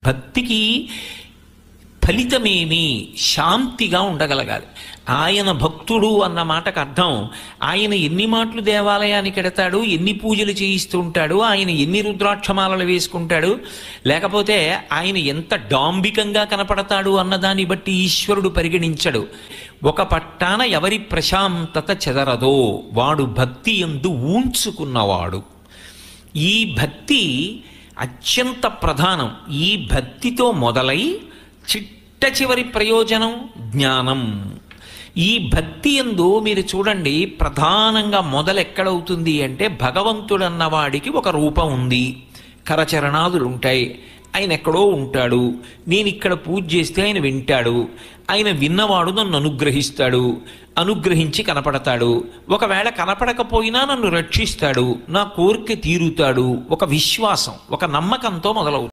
భక్తికి ఫలితమేమి శాంతిగా ఉండగలగాలి ఆయన భక్తుడు అన్న మాటకు అర్థం ఆయన ఎన్ని మాటలు దేవాలయానికి ఎడతాడు ఎన్ని పూజలు చేయిస్తూ ఉంటాడు ఆయన ఎన్ని రుద్రాక్షమాలలు వేసుకుంటాడు లేకపోతే ఆయన ఎంత డాంబికంగా కనపడతాడు అన్నదాన్ని బట్టి ఈశ్వరుడు పరిగణించడు ఒక పట్టాన ఎవరి ప్రశాంతత చెదరదో వాడు భక్తి ఎందు ఊంచుకున్నవాడు ఈ భక్తి అత్యంత ప్రధానం ఈ భక్తితో మొదలై చిట్ట చివరి ప్రయోజనం జ్ఞానం ఈ భక్తి ఎందు మీరు చూడండి ప్రధానంగా మొదలెక్కడవుతుంది అంటే భగవంతుడన్న వాడికి ఒక రూపం ఉంది కరచరణాదులు ఉంటాయి ఆయన ఎక్కడో ఉంటాడు నేను ఇక్కడ పూజ చేస్తే ఆయన వింటాడు ఆయన విన్నవాడు నన్ను అనుగ్రహిస్తాడు అనుగ్రహించి కనపడతాడు ఒకవేళ కనపడకపోయినా నన్ను రక్షిస్తాడు నా కోరిక తీరుతాడు ఒక విశ్వాసం ఒక నమ్మకంతో మొదలవుతుంది